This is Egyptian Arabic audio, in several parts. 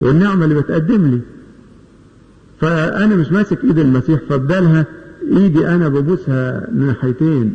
والنعمة اللي بتقدم لي فأنا مش ماسك إيد المسيح فبدالها إيدي أنا ببوسها من ناحيتين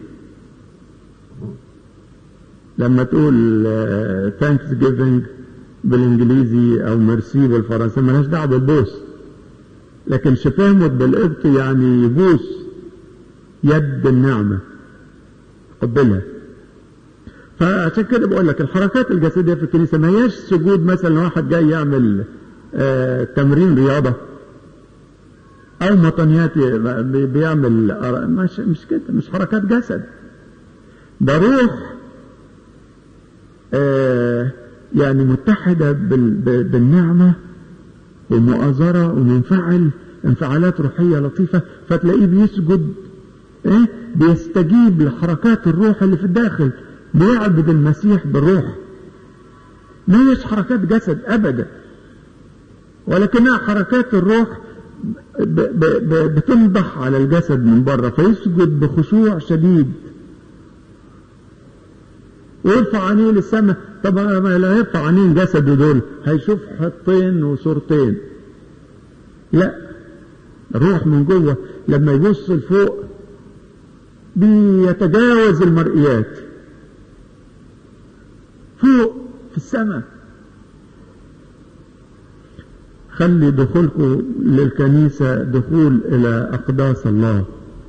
لما تقول ثانكس جيفنج بالانجليزي او ميرسي بالفرنسي ملهاش دعوه بالبوس لكن شفاهمت بالقبط يعني يبوس يد النعمه قبلها فعشان كده بقول لك الحركات الجسديه في الكنيسه ما هياش سجود مثلا واحد جاي يعمل آه تمرين رياضه او مطنيات بيعمل مش مش كده مش حركات جسد ده روح آه يعني متحدة بالنعمة والمؤازرة ومنفعل انفعالات روحية لطيفة فتلاقيه بيسجد ايه بيستجيب لحركات الروح اللي في الداخل بيعبد المسيح بالروح ما هيش حركات جسد ابدا ولكنها حركات الروح بتنضح على الجسد من بره فيسجد بخشوع شديد ويرفع عينيه للسماء طب لا يرفع عينين جسده دول هيشوف حطين وصورتين لا الروح من جوه لما يبص لفوق بيتجاوز المرئيات فوق في السماء خلي دخولكم للكنيسة دخول إلى أقداس الله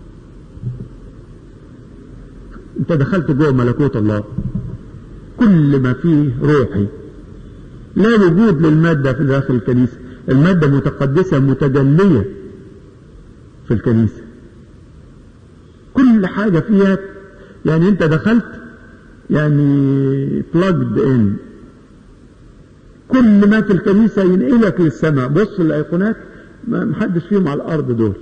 أنت دخلت جوه ملكوت الله كل ما فيه روحي لا وجود للمادة في داخل الكنيسة المادة متقدسة متجلية في الكنيسة كل حاجة فيها يعني انت دخلت يعني plugged in كل ما في الكنيسة ينقلك للسماء بص الأيقونات ما محدش فيهم على الأرض دول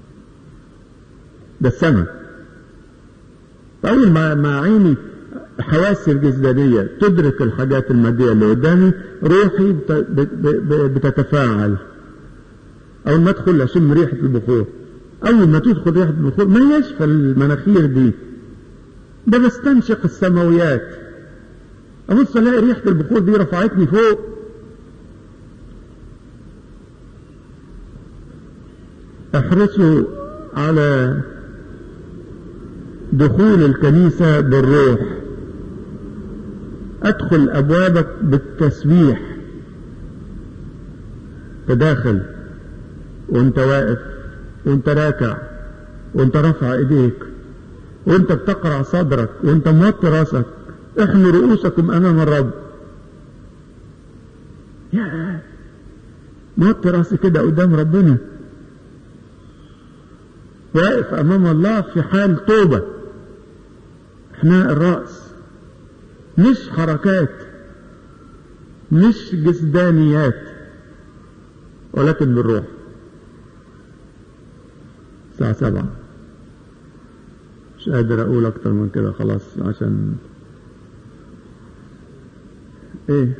ده السماء أول ما ما عيني حواسي الجسدانية تدرك الحاجات المادية اللي قدامي روحي بتتفاعل أول ما أدخل أشم ريحة البخور أول ما تدخل ريحة البخور ما يشفى المناخير دي ده بستنشق السماويات أبص ألاقي ريحة البخور دي رفعتني فوق احرصوا على دخول الكنيسة بالروح ادخل ابوابك بالتسبيح تداخل وانت واقف وانت راكع وانت رافع ايديك وانت بتقرع صدرك وانت موطي راسك احموا رؤوسكم امام الرب يا موطي راسي كده قدام ربنا واقف امام الله في حال توبه احناء الراس مش حركات مش جسدانيات ولكن بالروح الساعة سبعة مش قادر أقول أكتر من كده خلاص عشان إيه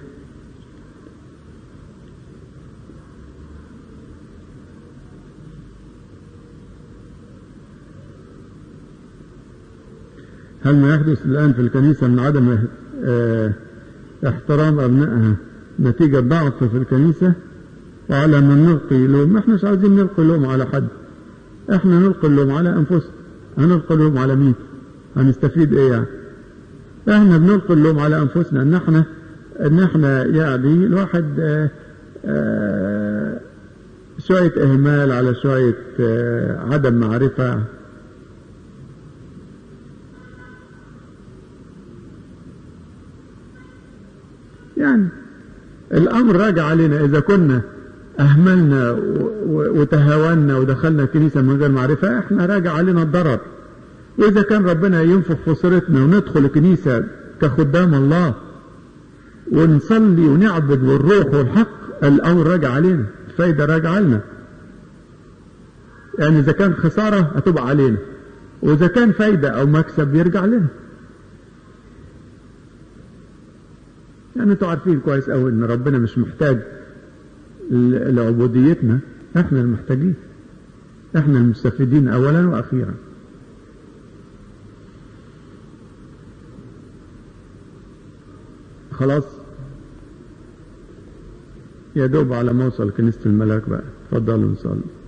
هل ما يحدث الآن في الكنيسة من عدم اه احترام أبنائها نتيجة ضعف في الكنيسة وعلى من نلقي لوم احنا مش عايزين نلقي لوم على حد احنا نلقي اللوم على انفسنا هنلقي اللوم على مين هنستفيد ايه يعني احنا بنلقي اللوم على انفسنا ان احنا ان احنا يعني الواحد اه اه شوية اهمال على شوية عدم معرفة يعني الأمر راجع علينا إذا كنا أهملنا وتهاونا ودخلنا الكنيسة من غير معرفة إحنا راجع علينا الضرر وإذا كان ربنا ينفخ في صورتنا وندخل الكنيسة كخدام الله ونصلي ونعبد والروح والحق الأمر راجع علينا الفايدة راجع لنا يعني إذا كان خسارة هتبقى علينا وإذا كان فايدة أو مكسب يرجع لنا يعني انتوا عارفين كويس قوي ان ربنا مش محتاج لعبوديتنا احنا المحتاجين احنا المستفيدين اولا واخيرا خلاص يا دوب على ما اوصل كنيسة الملاك بقى اتفضلوا نصلي